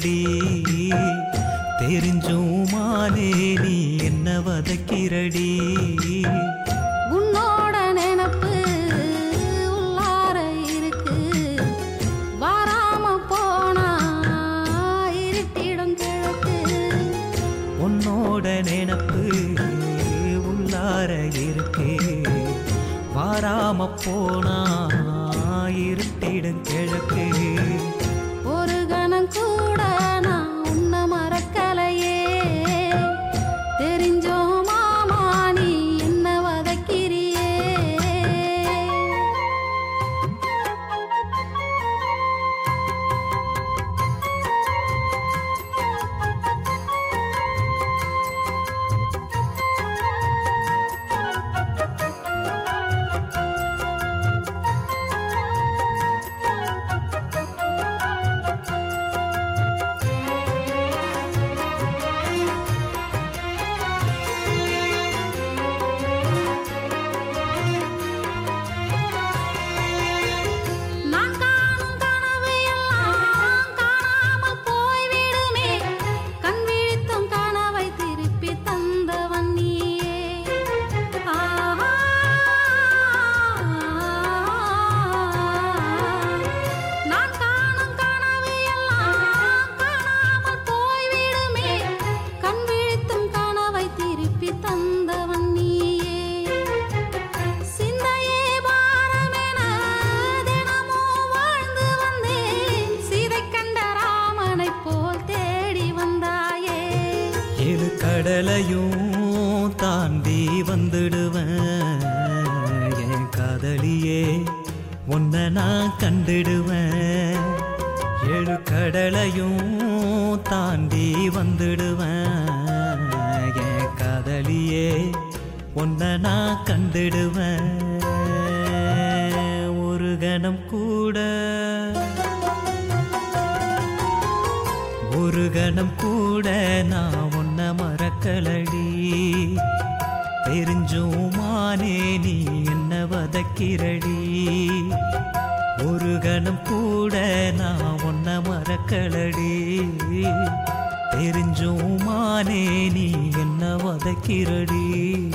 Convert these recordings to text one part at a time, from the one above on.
வதக்கிறடி தெரிஞ்சும் மானே நீ என்ன வதக்கிறடி உன்னோட நினப்பு உள்ளார இருக்கு வராம போனா இருட்டிடும் கிழக்கு உன்னோட நினப்பு உள்ளார இருக்கே வாராம போனா இருட்டிடும் கிழக்கு ஒரு கணம் கூட நான் உன்னை மறக்கலையே தெரிஞ்சோ மாமா நீ என்ன வதக்கிறியே நான் காணும் கனவு எல்லாம் காணாமல் போய்விடுமே கண் விழித்தும் கனவை திருப்பி தந்தவன் நீயே ஆஹா. நான் காணும் கனவு எல்லாம் காணாமல் போய்விடுமே கண் விழித்தும் கனவை திருப்பி தந்தவன் நீயே சிந்தையே பாரமென தினமும் வாழ்ந்து வந்தேன் சீதை கண்ட ராமனைப் போல் தேடி வந்தாயே ஏழு கடலையும் தாண்டி வந்துடுவேன் என் காதலியே உன்னை நான் கண்டுடுவேன் ஏழு கடலையும் தாண்டி வந்துடுவேன் என் காதலியே உன்னை நான் கண்டுடுவேன் ஒரு கணம் கூட ஒரு கணம் கூட நான் உன்னை மறக்கலடி தெரிஞ்சும் மானே நீ என்ன வதக்கிறடி ஒரு கணம் கூட நான் உன்னை மறக்கலடி தெரிஞ்சும் மானே நீ என்ன வதக்கிறடி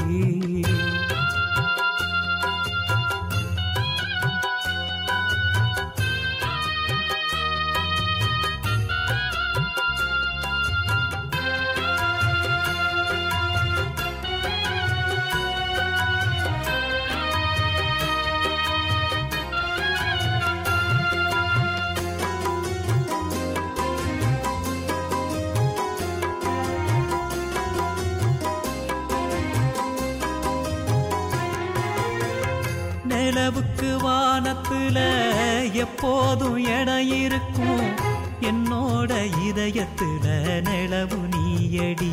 நிலவுக்கு வானத்துல எப்போதும் இடம் இருக்கும் என்னோட இதயத்துல நிலவு நீயடி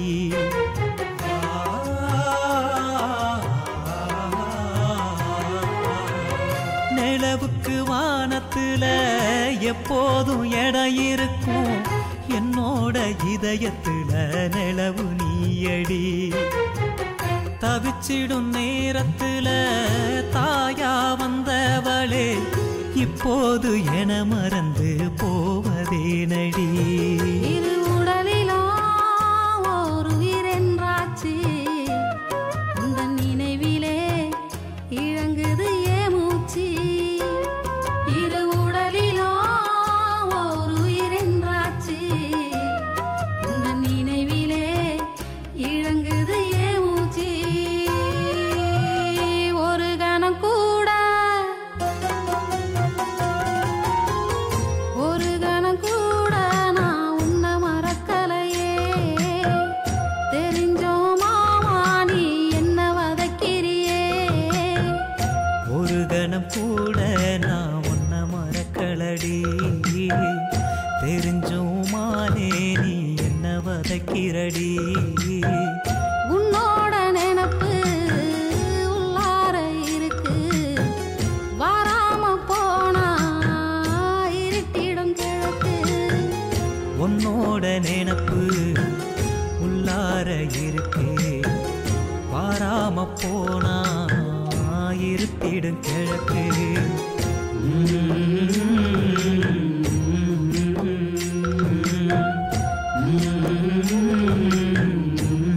நிலவுக்கு வானத்துல எப்போதும் இடம் இருக்கும் என்னோட இதயத்துல நிலவு நீயடி தவிச்சிடும் நேரத்துல தாயா வந்தவளே இப்போது என மறந்து போவதே நடி இரு உடலிலும் ஒரு உயிரென்றாச்சு அந்த நினைவிலே இழங்குது ஏ மூச்சு இரு உடலிலும் ஒரு உயிரென்றாச்சு அந்த நினைவிலே இழங்குது ஏ மூச்சு ஒரு கணம் கூட ஒரு கணம் கூட நான் உன்னை மறக்கலையே தெரிஞ்சோ மாமா நீ என்ன வதக்கிறியே ஒரு கணம் கூட நான் உன்னை மறக்கலடி தெரிஞ்சும் மானே நீ என்ன வதக்கிறடி உன்னோட நினப்பு உள்ளார இருக்கு வராம போனா இருட்டிடும் கிழக்கு உன்னோட நினப்பு உள்ளார இருக்கே வாராம போனா இருட்டிடும் கிழக்கு உம் ம்